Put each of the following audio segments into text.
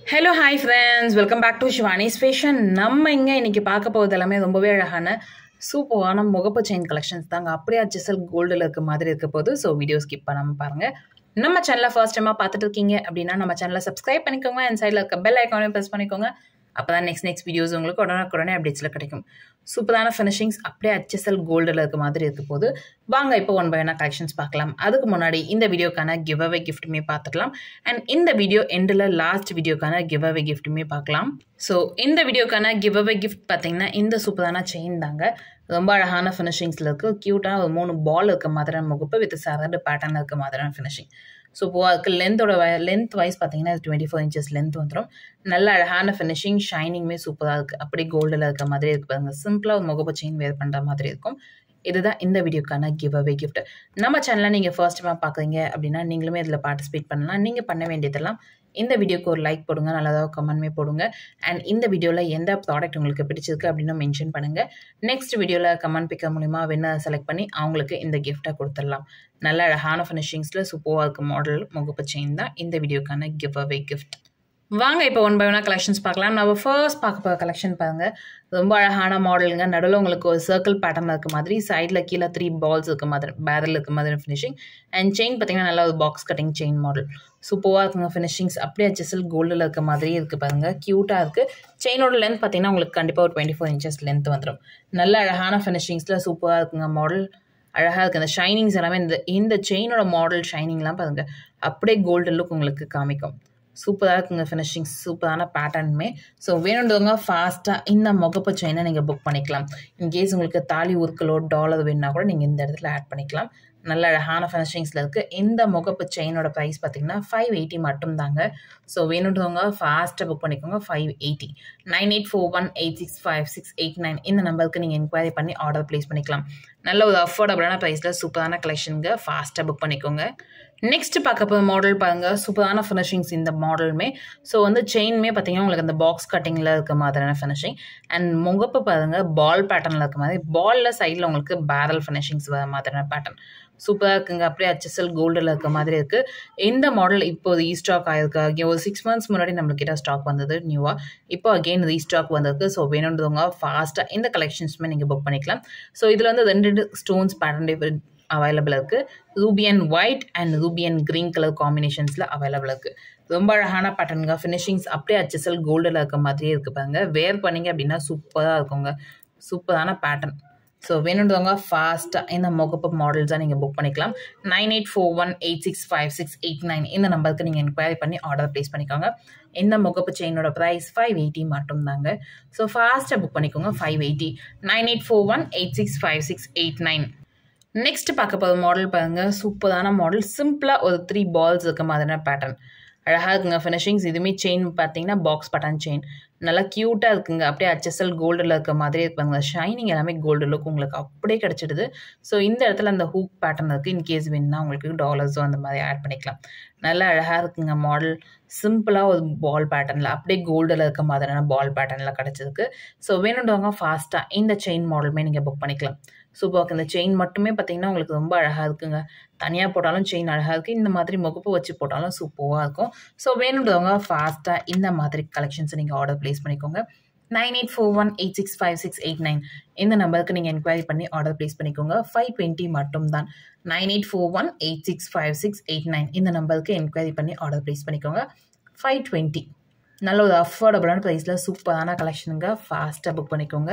hello hi friends welcome back to Shivani's fashion நம்ம இங்கே இன்னைக்கு பார்க்க போகிறது எல்லாமே ரொம்பவே அழகான சூப்பரான முகப்பு செயின் கலெக்ஷன்ஸ் தாங்க அப்படியே அச்சசல் கோல்டில் இருக்க மாதிரி இருக்க போது ஸோ வீடியோ ஸ்கிப் பண்ணாமல் பாருங்கள் நம்ம சேனலை ஃபர்ஸ்ட் டைமாக பார்த்துட்டு இருக்கீங்க அப்படின்னா நம்ம சேனலை சப்ஸ்கிரைப் பண்ணிக்கோங்க அண்ட் சைடில் இருக்க பெல் ஐக்கானையும் ப்ரெஸ் பண்ணிக்கோங்க அப்போ தான் நெக்ஸ்ட் நெக்ஸ்ட் வீடியோஸ் உங்களுக்கு உடனே அப்டேட்ஸில் கிடைக்கும் சூப்பரான ஃபினிஷிங்ஸ் அப்படியே அச்சசல் கோல்டில் இருக்க மாதிரி இருக்க போது வாங்க இப்போ ஒன் பை ஒன்னா கலெக்ஷன்ஸ் பார்க்கலாம் அதுக்கு முன்னாடி இந்த வீடியோக்கான கிவ் அவே கிஃப்ட்டுமே பார்த்துக்கலாம் அண்ட் இந்த வீடியோ எண்டில் லாஸ்ட் வீடியோக்கான கிவ் அவே கிஃப்ட்டுமே பார்க்கலாம் ஸோ இந்த வீடியோக்கான கிவ் அவே கிஃப்ட் பார்த்தீங்கன்னா இந்த சூப்பரான செயின் தாங்க ரொம்ப அழகான ஃபினிஷிங்ஸில் இருக்குது க்யூட்டான ஒரு மூணு பால் இருக்க மாதிரியான முகப்பு வித் சரடு பேட்டர்ன் இருக்க மாதிரியான ஃபினிஷிங் ஸோ இப்போ அதுக்கு லென்த்தோட லென்த் வைஸ் பார்த்தீங்கன்னா டுவெண்ட்டி ஃபோர் இன்ச்சஸ் லென்த் வந்துடும் நல்ல அழகான ஃபினிஷிங் ஷைனிங்குமே சூப்பராக இருக்குது அப்படி கோல்டில் இருக்க மாதிரி இருக்கு பாருங்க சிம்பிளாக ஒரு முகப்பு செயின் வேர் பண்ணுற மாதிரி இருக்கும் இதுதான் இந்த வீடியோக்கான கிவ் அவே கிஃப்ட் நம்ம சேனலை நீங்கள் ஃபர்ஸ்ட் டைமாக பார்க்குறீங்க அப்படின்னா நீங்களுமே இதில் பார்ட்டிசிபேட் பண்ணலாம் நீங்கள் பண்ண வேண்டியதெல்லாம் இந்த வீடியோக்கு ஒரு லைக் போடுங்க நல்லதாக கமெண்ட்மே போடுங்க அண்ட் இந்த வீடியோவில் எந்த ப்ராடக்ட் உங்களுக்கு பிடிச்சிருக்கு அப்படின்னு மென்ஷன் பண்ணுங்கள் நெக்ஸ்ட் வீடியோவில் கமெண்ட் பிக்க மூலிமா வின்னர் செலக்ட் பண்ணி அவங்களுக்கு இந்த கிஃப்ட்டை கொடுத்துடலாம் நல்ல அழகான ஃபினிஷிங்ஸில் சூப்பராக இருக்க மாடல் முகப்பு செயின் தான் இந்த வீடியோக்கான கிவ் அவே கிஃப்ட் வாங்க இப்போ ஒன் பை ஒன்னாக கலெக்ஷன்ஸ் பார்க்கலாம் நம்ம ஃபர்ஸ்ட் பார்க்க போகிற கலெக்ஷன் பாருங்கள் ரொம்ப அழகான மாடலுங்க நடுவில் உங்களுக்கு ஒரு சர்க்கிள் பேட்டர்ன் இருக்க மாதிரி சைடில் கீழே த்ரீ பால்ஸ் இருக்க மாதிரி பேரல் இருக்க மாதிரி ஃபினிஷிங் அண்ட் செயின் பார்த்தீங்கன்னா நல்லா ஒரு பாக்ஸ் கட்டிங் செயின் மாடல் சூப்பராக இருக்குங்க ஃபினிஷிங்ஸ் அப்படியே ஜெசல் கோல்டில் இருக்க மாதிரியே இருக்குது பாருங்கள் க்யூட்டாக இருக்குது செயினோட லென்த் பார்த்தீங்கன்னா உங்களுக்கு கண்டிப்பாக ஒரு டுவெண்ட்டி ஃபோர் இன்ச்சஸ் லென்த் வந்துடும் நல்ல அழகான ஃபினிஷிங்ஸில் சூப்பராக இருக்குங்க மாடல் அழகாக இருக்குது அந்த ஷைனிங்ஸ் எல்லாமே இந்த இந்த செயினோட மாடல் ஷைனிங்லாம் பாருங்கள் அப்படியே கோல்டு லுக் உங்களுக்கு காமிக்கும் சூப்பராக இருக்குங்க ஃபினிஷிங் சூப்பரான பேட்டர்னுமே ஸோ வேணுன்றவங்க ஃபாஸ்ட்டாக இந்த முகப்பு செயினை நீங்கள் புக் பண்ணிக்கலாம் இன்கேஸ் உங்களுக்கு தாலி உருக்களோ டாலர் வேணுன்னா கூட நீங்கள் இந்த இடத்துல ஆட் பண்ணிக்கலாம் நல்ல அழகான ஃபினிஷிங்ஸில் இருக்குது இந்த முகப்பு செயினோட ப்ரைஸ் பார்த்தீங்கன்னா ஃபைவ் எயிட்டி மட்டும் தாங்க ஸோ வேணுன்றவங்க ஃபாஸ்ட்டாக புக் பண்ணிக்கோங்க five eighty nine eight four one eight six five six eight nine இந்த நம்பருக்கு நீங்கள் என்கொயரி பண்ணி ஆர்டர் ப்ளேஸ் பண்ணிக்கலாம் நல்ல ஒரு அஃபோர்டபுளான ப்ரைஸில் சூப்பரான கலெக்ஷனுங்க ஃபாஸ்ட்டாக புக் பண்ணிக்கோங்க நெக்ஸ்ட் பார்க்க போகிற மாடல் பாருங்கள் சூப்பரான ஃபினிஷிங்ஸ் இந்த மாடலுமே ஸோ வந்து செயின்மே பார்த்தீங்கன்னா உங்களுக்கு அந்த பாக்ஸ் கட்டிங்கில் இருக்க மாதிரியான ஃபினிஷிங் அண்ட் முகப்பு பாருங்கள் பால் பேட்டர்னில் இருக்க மாதிரி பாலில் சைடில் உங்களுக்கு பேரல் ஃபினிஷிங்ஸ் வர மாதிரியான பேட்டர்ன் சூப்பராக இருக்குங்க அப்படியே அச்சசல் கோல்டில் இருக்க மாதிரி இருக்குது இந்த மாடல் இப்போ ரீஸ்டாக் ஆயிருக்கு அகேன் ஒரு சிக்ஸ் மந்த்ஸ் முன்னாடி நம்மளுக்கிட்ட ஸ்டாக் வந்தது நியூவாக இப்போ அகெயின் ரீஸ்டாக் வந்திருக்கு ஸோ வேணுன்றவங்க ஃபாஸ்ட்டாக இந்த கலெக்ஷன்ஸுமே நீங்கள் புக் பண்ணிக்கலாம் ஸோ இதில் வந்து ரெண்டு ரெண்டு ஸ்டோன்ஸ் பேட்டர்ன் அவைலபிள் இருக்குது ரூபியன் ஒயிட் அண்ட் ரூபியன் க்ரீன் கலர் காம்பினேஷன்ஸில் அவைலபிள் இருக்குது ரொம்ப அழகான பேட்டர்னுங்க ஃபினிஷிங்ஸ் அப்படியே அச்சசல் கோல்டில் இருக்க மாதிரியே இருக்குது பாருங்க வேர் பண்ணிங்க அப்படின்னா சூப்பராக இருக்குங்க சூப்பரான பேட்டர்ன் ஸோ வேணுன்றவங்க ஃபாஸ்ட்டாக இந்த முகப்பு மாடல்ஸாக நீங்கள் புக் பண்ணிக்கலாம் nine eight four one eight six five six eight nine இந்த நம்பருக்கு நீங்கள் என்கொயரி பண்ணி ஆர்டர் ப்ளேஸ் பண்ணிக்கோங்க இந்த முகப்பு செயினோட ப்ரைஸ் ஃபைவ் எயிட்டி மட்டும் தாங்க ஸோ ஃபாஸ்ட்டாக புக் பண்ணிக்கோங்க five eighty nine eight four one eight six five six eight nine next பார்க்க போகிற மாடல் பாருங்கள் சூப்பரான மாடல் சிம்பிளாக ஒரு த்ரீ பால்ஸ் இருக்க மாதிரியான பேட்டர்ன் அழகாக இருக்குங்க ஃபினிஷிங்ஸ் இதுவுமே செயின் பார்த்தீங்கன்னா பாக்ஸ் பட்டன் செயின் நல்லா க்யூட்டாக இருக்குங்க அப்படியே அச்சசல் கோல்டில் இருக்க மாதிரி இருப்பாங்க ஷைனிங் எல்லாமே கோல்டு லுக் உங்களுக்கு அப்படியே கிடச்சிடுது ஸோ இந்த இடத்துல அந்த ஹூக் பேட்டர்ன் இருக்குது இன்கேஸ் வேணுன்னா உங்களுக்கு டாலர்ஸோ அந்த மாதிரி ஆட் பண்ணிக்கலாம் நல்லா அழகாக இருக்குங்க மாடல் சிம்பிளாக ஒரு பால் பேட்டர்னில் அப்படியே கோல்டில் இருக்க மாதிரியான பால் பேட்டர்னில் கிடச்சிருக்கு ஸோ வேணுன்றவங்க ஃபாஸ்ட்டாக இந்த செயின் மாடலுமே நீங்கள் புக் பண்ணிக்கலாம் சூப்பராக இந்த செயின் மட்டுமே பார்த்தீங்கன்னா உங்களுக்கு ரொம்ப அழகாக இருக்குங்க தனியாக போட்டாலும் செயின் அழகாக இருக்குது இந்த மாதிரி முகப்பு வச்சு போட்டாலும் சூப்பராக இருக்கும் ஸோ வேணுன்றவங்க ஃபாஸ்ட்டாக இந்த மாதிரி கலெக்ஷன்ஸை நீங்கள் ஆர்டர் ப்ளேஸ் பண்ணிக்கோங்க nine eight four one eight six five six eight nine இந்த நம்பருக்கு நீங்கள் என்கொயரி பண்ணி ஆர்டர் ப்ளேஸ் பண்ணிக்கோங்க ஃபைவ் டுவெண்ட்டி மட்டும் தான் nine eight four one eight six five six eight nine இந்த நம்பருக்கு என்கொயரி பண்ணி ஆர்டர் ப்ளேஸ் பண்ணிக்கோங்க ஃபைவ் டுவெண்ட்டி நல்ல ஒரு அஃபோர்டபுளான ப்ரைஸில் சூப்பரான கலெக்ஷனுங்க ஃபாஸ்ட்டாக புக் பண்ணிக்கோங்க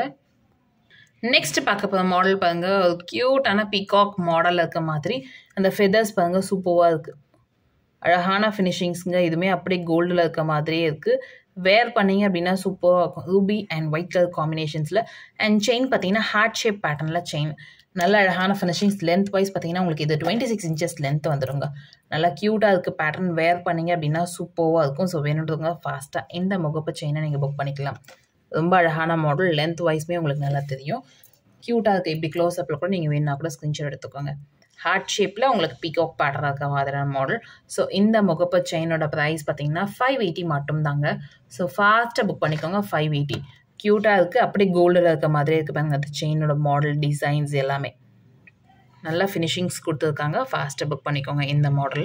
நெக்ஸ்ட் பார்க்க போகிற மாடல் பாருங்க ஒரு க்யூட்டான பீகாக் மாடல் இருக்க மாதிரி அந்த ஃபெதர்ஸ் பாருங்க சூப்பராக இருக்குது அழகான ஃபினிஷிங்ஸுங்க இதுவுமே அப்படியே கோல்டில் இருக்க மாதிரியே இருக்குது வேர் பண்ணிங்க அப்படின்னா சூப்பராக இருக்கும் ரூபி அண்ட் ஒயிட் கலர் காம்பினேஷன்ஸில் அண்ட் செயின் பார்த்தீங்கன்னா ஹார்ட் ஷேப் பேட்டர்னில் செயின் நல்ல அழகான ஃபினிஷிங்ஸ் லென்த் வைஸ் பார்த்தீங்கன்னா உங்களுக்கு இது டுவெண்ட்டி சிக்ஸ் இன்ச்சஸ் லென்த் வந்துடுங்க நல்லா க்யூட்டாக இருக்குது பேட்டர்ன் வேர் பண்ணிங்க அப்படின்னா சூப்பராக இருக்கும் ஸோ வேணுன்றவங்க ஃபாஸ்ட்டாக இந்த முகப்பு செயினை நீங்கள் புக் பண்ணிக்கலாம் ரொம்ப அழகான மாடல் லென்த் வைஸ்மே உங்களுக்கு நல்லா தெரியும் க்யூட்டாக இருக்குது இப்படி க்ளோஸ் அப்பில் கூட நீங்கள் வேணுன்னா கூட ஸ்க்ரீன்ஷாட் எடுத்துக்கோங்க ஹார்ட் ஷேப்பில் உங்களுக்கு பீகாக் பேட்டர் இருக்க மாதிரியான மாடல் ஸோ இந்த முகப்பு செயினோட ப்ரைஸ் பார்த்தீங்கன்னா ஃபைவ் எயிட்டி மட்டும் தாங்க ஸோ ஃபாஸ்ட்டாக புக் பண்ணிக்கோங்க ஃபைவ் எயிட்டி க்யூட்டாக இருக்குது அப்படியே கோல்டில் இருக்க மாதிரியே இருக்குது பாருங்க அந்த செயினோட மாடல் டிசைன்ஸ் எல்லாமே நல்லா ஃபினிஷிங்ஸ் கொடுத்துருக்காங்க ஃபாஸ்ட்டாக புக் பண்ணிக்கோங்க இந்த மாடல்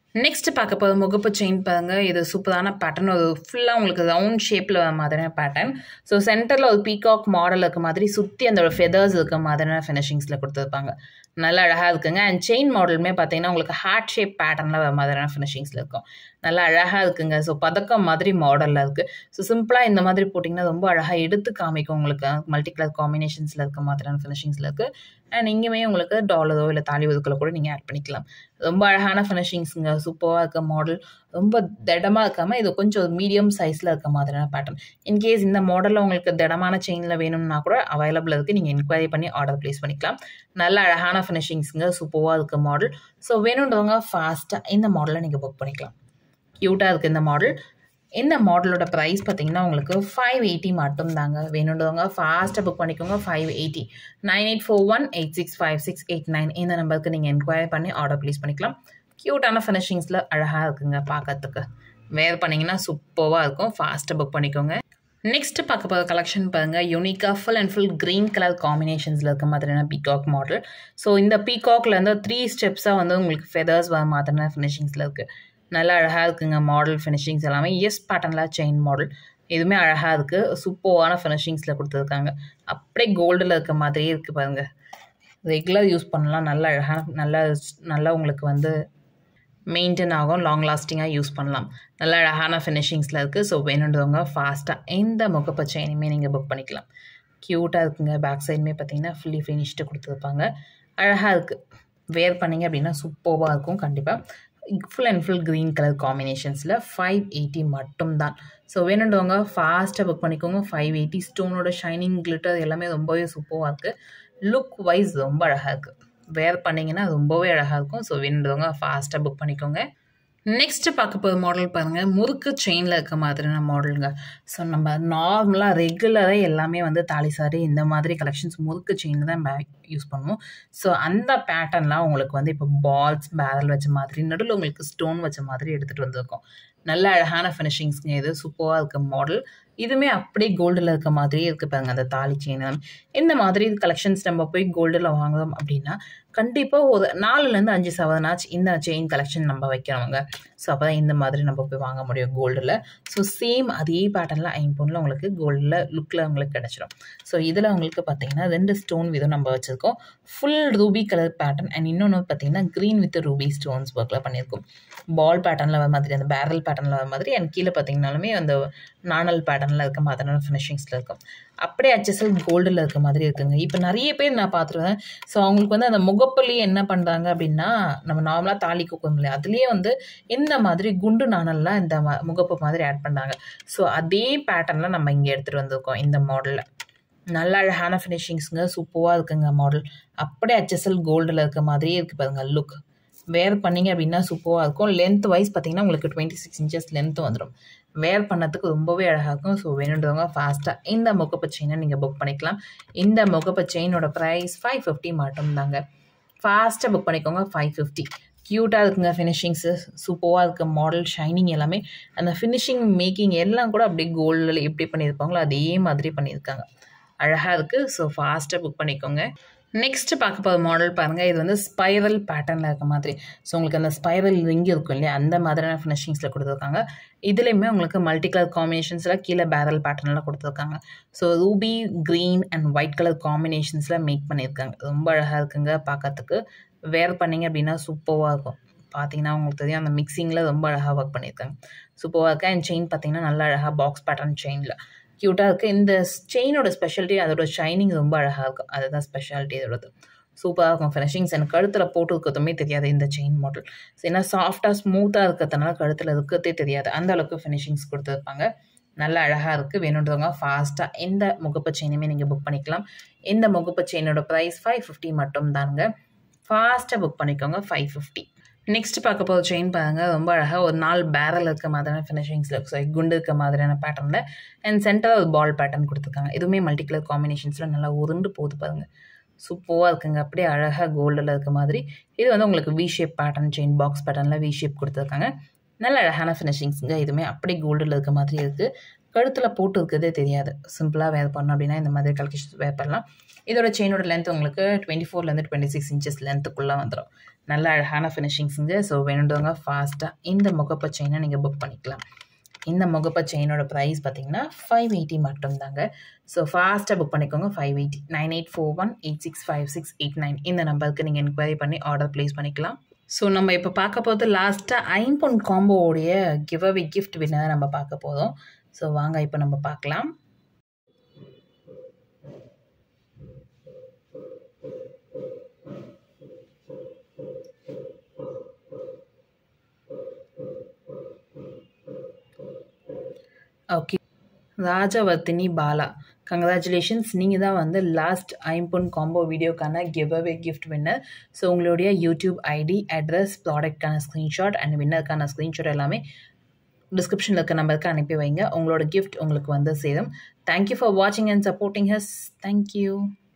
நெக்ஸ்ட் பார்க்க போகிற முகப்பு செயின் பாருங்க இது சூப்பரான பேட்டர்ன் ஒரு ஃபுல்லாக உங்களுக்கு ரவுண்ட் ஷேப்பில் வர மாதிரியான பேட்டர்ன் ஸோ சென்டரில் ஒரு பீகாக் மாடல் இருக்க மாதிரி சுற்றி அந்த ஃபெதர்ஸ் இருக்க மாதிரியான ஃபினிஷிங்ஸில் கொடுத்துருப்பாங்க நல்லா அழகாக இருக்குங்க அண்ட் செயின் மாடலுமே பார்த்தீங்கன்னா உங்களுக்கு ஹார்ட் ஷேப் பேட்டர்னில் வர மாதிரியான ஃபினிஷிங்ஸில் இருக்கும் நல்லா அழகாக இருக்குங்க ஸோ பதக்கம் மாதிரி மாடலில் இருக்குது ஸோ சிம்பிளாக இந்த மாதிரி போட்டிங்கன்னா ரொம்ப அழகாக எடுத்து காமிக்கும் உங்களுக்கு மல்டி கலர் காம்பினேஷன்ஸில் இருக்க மாதிரியான ஃபினிஷிங்ஸில் இருக்குது அண்ட் இங்கேயுமே உங்களுக்கு டாலரோ இல்லை தாலி ஒதுக்கலோ கூட நீங்கள் ஆட் பண்ணிக்கலாம் ரொம்ப அழகான ஃபினிஷிங்ஸுங்க சூப்பராக இருக்க மாடல் ரொம்ப திடமாக இருக்காமல் இது கொஞ்சம் மீடியம் சைஸில் இருக்க மாதிரியான பேட்டர்ன் இன்கேஸ் இந்த மாடலில் உங்களுக்கு திடமான செயினில் வேணும்னா கூட அவைலபிள் இருக்குது நீங்கள் என்கொயரி பண்ணி ஆர்டர் ப்ளேஸ் பண்ணிக்கலாம் நல்ல அழகான ஃபினிஷிங்ஸுங்க சூப்பராக இருக்க மாடல் ஸோ வேணுன்றவங்க ஃபாஸ்ட்டாக இந்த மாடலை நீங்கள் புக் பண்ணிக்கலாம் க்யூட்டாக இருக்குது இந்த மாடல் இந்த மாடலோட ப்ரைஸ் பார்த்தீங்கன்னா உங்களுக்கு ஃபைவ் எயிட்டி மட்டும் தாங்க வேணுன்றவங்க ஃபாஸ்ட்டாக புக் பண்ணிக்கோங்க five eighty nine eight four one eight six five six eight nine இந்த நம்பருக்கு நீங்கள் என்கொயரி பண்ணி ஆர்டர் ப்ளேஸ் பண்ணிக்கலாம் க்யூட்டான ஃபினிஷிங்ஸில் அழகாக இருக்குங்க பார்க்கறதுக்கு வேர் பண்ணிங்கன்னா சூப்பராக இருக்கும் ஃபாஸ்ட்டாக புக் பண்ணிக்கோங்க நெக்ஸ்ட் பார்க்க போகிற கலெக்ஷன் பாருங்கள் யூனிக்காக full and full green colour காம்பினேஷன்ஸில் இருக்க மாதிரியான பீகாக் மாடல் ஸோ இந்த பீகாக்ல இருந்து த்ரீ ஸ்டெப்ஸாக வந்து உங்களுக்கு ஃபெதர்ஸ் வர மாதிரியான ஃபினிஷிங்ஸில் இருக்குது நல்லா அழகாக இருக்குங்க மாடல் ஃபினிஷிங்ஸ் எல்லாமே எஸ் பேட்டர்னில் செயின் மாடல் இதுவுமே அழகாக இருக்குது சூப்பரான ஃபினிஷிங்ஸில் கொடுத்துருக்காங்க அப்படியே கோல்டில் இருக்க மாதிரியே இருக்குது பாருங்கள் ரெகுலர் யூஸ் பண்ணலாம் நல்ல அழகான நல்லா நல்லா உங்களுக்கு வந்து மெயின்டைன் ஆகும் லாங் லாஸ்டிங்காக யூஸ் பண்ணலாம் நல்ல அழகான ஃபினிஷிங்ஸில் இருக்குது ஸோ வேணுன்றவங்க ஃபாஸ்ட்டாக எந்த முகப்பு செயினுமே நீங்கள் புக் பண்ணிக்கலாம் க்யூட்டாக இருக்குங்க பேக் சைடுமே பார்த்தீங்கன்னா ஃபுல்லி ஃபினிஷ்டு கொடுத்துருப்பாங்க அழகாக இருக்குது வேர் பண்ணிங்க அப்படின்னா சூப்பராக இருக்கும் கண்டிப்பாக full and full green colour காம்பினேஷன்ஸில் ஃபைவ் எயிட்டி மட்டும்தான் ஸோ வேணுன்றவங்க ஃபாஸ்ட்டாக புக் பண்ணிக்கோங்க ஃபைவ் எயிட்டி ஸ்டோனோட ஷைனிங் கிளிட்டர் எல்லாமே ரொம்பவே சூப்பராக இருக்குது லுக் வைஸ் ரொம்ப அழகாக இருக்குது வேர் பண்ணிங்கன்னா ரொம்பவே அழகாக இருக்கும் ஸோ வேணுன்றவங்க ஃபாஸ்ட்டாக புக் பண்ணிக்கோங்க நெக்ஸ்ட் பார்க்க போகிற மாடல் பாருங்கள் முறுக்கு செயினில் இருக்க மாதிரியான மாடலுங்க ஸோ நம்ம நார்மலாக ரெகுலராக எல்லாமே வந்து தாலி சாரி இந்த மாதிரி கலெக்ஷன்ஸ் முறுக்கு செயின் தான் யூஸ் பண்ணுவோம் ஸோ அந்த பேட்டர்ன்லாம் உங்களுக்கு வந்து இப்போ பால்ஸ் பேரல் வச்ச மாதிரி நடுவில் உங்களுக்கு ஸ்டோன் வச்ச மாதிரி எடுத்துகிட்டு வந்திருக்கோம் நல்ல அழகான ஃபினிஷிங்ஸ்ங்க இது சூப்பராக இருக்க மாடல் இதுவுமே அப்படியே கோல்டில் இருக்க மாதிரியே இருக்குது பாருங்க அந்த தாலி செயின் இந்த மாதிரி கலெக்ஷன்ஸ் நம்ம போய் கோல்டில் வாங்குறோம் அப்படின்னா கண்டிப்பாக ஒரு நாலுலேருந்து அஞ்சு சவரனாச்சு இந்த செயின் கலெக்ஷன் நம்ம வைக்கிறவங்க ஸோ அப்போ தான் இந்த மாதிரி நம்ம போய் வாங்க முடியும் கோல்டில் ஸோ சேம் அதே பேட்டர்னில் ஐம்பொன்னில் உங்களுக்கு கோல்டில் லுக்கில் உங்களுக்கு கிடச்சிரும் ஸோ இதில் உங்களுக்கு பார்த்தீங்கன்னா ரெண்டு ஸ்டோன் விதம் நம்ம வச்சுருக்கோம் full ruby colour pattern and இன்னொன்று பார்த்தீங்கன்னா க்ரீன் வித் ரூபி ஸ்டோன்ஸ் ஒர்க்கில் பண்ணியிருக்கோம் பால் பேட்டர்னில் வர மாதிரி அந்த பேரல் பேட்டர்னில் வர மாதிரி அண்ட் கீழே பார்த்தீங்கனாலுமே அந்த நாணல் பேட்டர்னில் இருக்க மாதிரியான ஃபினிஷிங்ஸில் இருக்கும் அப்படியே ஹெச்எஸ்எல் கோல்டில் இருக்க மாதிரி இருக்குங்க இப்போ நிறைய பேர் நான் பார்த்துருவேன் ஸோ அவங்களுக்கு வந்து அந்த முகப்புலேயே என்ன பண்ணுறாங்க அப்படின்னா நம்ம நார்மலாக தாலி குக்கம் இல்லையா அதுலேயே வந்து இந்த மாதிரி குண்டு நாணல்லாம் இந்த ம முகப்பு மாதிரி ஆட் பண்ணுறாங்க ஸோ அதே பேட்டர்னில் நம்ம இங்கே எடுத்துகிட்டு வந்திருக்கோம் இந்த மாடலில் நல்ல அழகான ஃபினிஷிங்ஸுங்க சூப்பராக இருக்குங்க மாடல் அப்படியே ஹெச்எஸ்எல் கோல்டில் இருக்க மாதிரியே இருக்குது பாருங்க லுக் வேர் பண்ணிங்க அப்படின்னா சூப்பராக இருக்கும் லென்த் வைஸ் பார்த்தீங்கன்னா உங்களுக்கு டுவெண்ட்டி சிக்ஸ் இன்ச்சஸ் லென்த் வந்துடும் வேர் பண்ணதுக்கு ரொம்பவே அழகாக இருக்கும் ஸோ வேணுன்றவங்க ஃபாஸ்ட்டாக இந்த முகப்பு செயினை நீங்கள் புக் பண்ணிக்கலாம் இந்த முகப்பு செயினோட ப்ரைஸ் ஃபைவ் ஃபிஃப்டி மட்டும் தாங்க ஃபாஸ்ட்டாக புக் பண்ணிக்கோங்க ஃபைவ் ஃபிஃப்டி க்யூட்டாக இருக்குங்க ஃபினிஷிங்ஸு சூப்பராக இருக்க மாடல் ஷைனிங் எல்லாமே அந்த ஃபினிஷிங் மேக்கிங் எல்லாம் கூட அப்படியே கோல்டில் எப்படி பண்ணியிருப்பாங்களோ அதே மாதிரி பண்ணியிருக்காங்க அழகாக இருக்குது ஸோ ஃபாஸ்ட்டாக புக் பண்ணிக்கோங்க நெக்ஸ்ட் பார்க்க போகிற மாடல் பாருங்கள் இது வந்து ஸ்பைரல் பேட்டர்னில் இருக்க மாதிரி ஸோ உங்களுக்கு அந்த ஸ்பைரல் ரிங் இருக்கும் இல்லையா அந்த மாதிரியான ஃபினிஷிங்ஸில் கொடுத்துருக்காங்க இதுலேயுமே உங்களுக்கு மல்டி கலர் காம்பினேஷன்ஸில் கீழே பேரல் பேட்டர்னில் கொடுத்துருக்காங்க so ruby green and white colour காம்பினேஷன்ஸில் மேக் பண்ணியிருக்காங்க ரொம்ப அழகாக இருக்குங்க பார்க்கறதுக்கு வேர் பண்ணிங்க அப்படின்னா சூப்பராக இருக்கும் பார்த்தீங்கன்னா உங்களுக்கு தெரியும் அந்த மிக்சிங்கில் ரொம்ப அழகாக ஒர்க் பண்ணியிருக்காங்க சூப்பராக இருக்குது அண்ட் செயின் பார்த்தீங்கன்னா நல்லா அழகாக பாக்ஸ் பேட்டர்ன் செயினில் க்யூட்டாக இருக்குது இந்த செயினோட ஸ்பெஷாலிட்டி அதோட ஷைனிங் ரொம்ப அழகாக இருக்கும் அதுதான் ஸ்பெஷாலிட்டி இதோடது சூப்பராக இருக்கும் ஃபினிஷிங்ஸ் எனக்கு கழுத்தில் போட்டு இருக்கிறதுமே தெரியாது இந்த செயின் மாடல் ஏன்னா சாஃப்டாக ஸ்மூத்தாக இருக்கிறதுனால கழுத்தில் இருக்கிறதே தெரியாது அந்த அளவுக்கு ஃபினிஷிங்ஸ் கொடுத்துருப்பாங்க நல்ல அழகாக இருக்குது வேணுன்றவங்க ஃபாஸ்ட்டாக எந்த முகப்பு செயினுமே நீங்கள் புக் பண்ணிக்கலாம் இந்த முகப்பு செயினோட ப்ரைஸ் ஃபைவ் ஃபிஃப்டி மட்டும் தாங்க ஃபாஸ்ட்டாக புக் பண்ணிக்கோங்க ஃபைவ் ஃபிஃப்டி நெக்ஸ்ட் பார்க்க போகிற செயின் பாருங்கள் ரொம்ப அழகாக ஒரு நாலு பேரல் இருக்க மாதிரியான ஃபினிஷிங்ஸில் ஸோ குண்டு இருக்க மாதிரியான பேட்டர்னில் அண்ட் சென்டர் ஒரு பால் பேட்டர்ன் கொடுத்துருக்காங்க இதுவுமே மல்டி கலர் காம்பினேஷன்ஸில் நல்லா உருண்டு போகுது பாருங்கள் சூப்பராக இருக்குங்க அப்படியே அழகாக கோல்டில் இருக்க மாதிரி இது வந்து உங்களுக்கு V shape pattern chain box பேட்டர்னில் வி ஷேப் கொடுத்துருக்காங்க நல்ல அழகான ஃபினிஷிங்ஸுங்க இதுவுமே அப்படியே கோல்டில் இருக்க மாதிரி இருக்குது கழுத்தில் போட்டு இருக்கிறதே தெரியாது சிம்பிளாக வேர் பண்ணோம் அப்படின்னா இந்த மாதிரி கலெக்ஷன்ஸ் வேர் பண்ணலாம் இதோட செயினோட லென்த் உங்களுக்கு டுவெண்ட்டி ஃபோர்லேருந்து டுவெண்ட்டி சிக்ஸ் இன்ச்சஸ் லென்த்துக்குள்ளே வந்துடும் நல்ல அழகான ஃபினிஷிங்ஸுங்க ஸோ வேணுன்றவங்க ஃபாஸ்ட்டாக இந்த முகப்ப செயினை நீங்கள் புக் பண்ணிக்கலாம் இந்த முகப்ப செயினோட ப்ரைஸ் பார்த்தீங்கன்னா ஃபைவ் எயிட்டி மட்டும்தாங்க ஸோ ஃபாஸ்ட்டாக புக் பண்ணிக்கோங்க five eighty nine eight four one eight six five six eight nine இந்த நம்பருக்கு நீங்கள் என்கொயரி பண்ணி ஆர்டர் ப்ளேஸ் பண்ணிக்கலாம் ஸோ நம்ம இப்போ பார்க்க போகிறது லாஸ்ட்டாக ஐம்பொன் காம்போவுடைய கிவ் அவே கிஃப்ட் வின்னர் நம்ம பார்க்க போதும் ஸோ வாங்க இப்போ நம்ம பார்க்கலாம் ஓகே ராஜவர்த்தினி பாலா கங்க்ராச்சுலேஷன்ஸ் நீங்கள் தான் வந்து லாஸ்ட் ஐம்பொன் காம்போ வீடியோக்கான give away gift winner so உங்களுடைய யூடியூப் ஐடி அட்ரஸ் ப்ராடக்ட்கான ஸ்க்ரீன்ஷாட் அண்ட் வின்னருக்கான ஸ்க்ரீன்ஷாட் எல்லாமே டிஸ்கிரிப்ஷனில் இருக்க நம்பருக்கு அனுப்பி வைங்க உங்களோட கிஃப்ட் உங்களுக்கு வந்து சேரும் தேங்க்யூ ஃபார் வாட்சிங் அண்ட் சப்போர்ட்டிங் ஹஸ் தேங்க்யூ